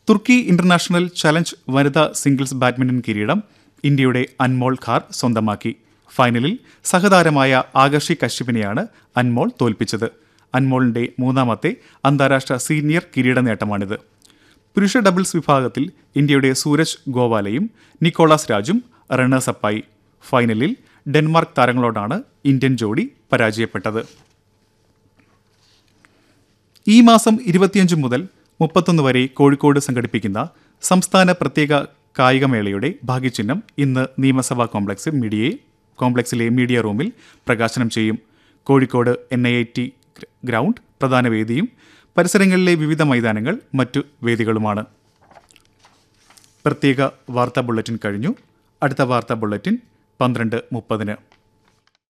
തുർക്കി international challenge വനിതാ singles badminton കിരീടം ഇന്ത്യയുടെ അൻമോൾ ഖാർ സ്വന്തമാക്കി ഫൈനലിൽ സഹതാരമായ ആകർഷി കശ്യപിനെയാണ് അൻമോൾ തോൽപ്പിച്ചത് അൻമോളിന്റെ മൂന്നാമത്തെ അന്താരാഷ്ട്ര സീനിയർ കിരീട നേട്ടമാണിത് പുരുഷ ഡബിൾസ് വിഭാഗത്തിൽ ഇന്ത്യയുടെ സൂരജ് ഗോവാലയും നിക്കോളാസ് രാജും റണ്ണേഴ്സപ്പായി ഫൈനലിൽ ഡെൻമാർക്ക് താരങ്ങളോടാണ് ഇന്ത്യൻ ജോഡി പരാജയപ്പെട്ടത് ഈ മാസം ഇരുപത്തിയഞ്ച് മുതൽ മുപ്പത്തൊന്ന് വരെ കോഴിക്കോട് സംഘടിപ്പിക്കുന്ന സംസ്ഥാന പ്രത്യേക കായികമേളയുടെ ഭാഗ്യചിഹ്നം ഇന്ന് നിയമസഭാ കോംപ്ലക്സ് മീഡിയയെ കോംപ്ലക്സിലെ മീഡിയ റൂമിൽ പ്രകാശനം ചെയ്യും Kozhikode N I I T ground പ്രധാന വേദിയും പരിസരങ്ങളിലെ വിവിധ മൈതാനങ്ങൾ മറ്റു വേദികളുമാണ് പ്രത്യേക വാർത്താ ബുള്ളറ്റിൻ കഴിഞ്ഞു അടുത്ത വാർത്താ ബുള്ളറ്റിൻ പന്ത്രണ്ട് മുപ്പതിന്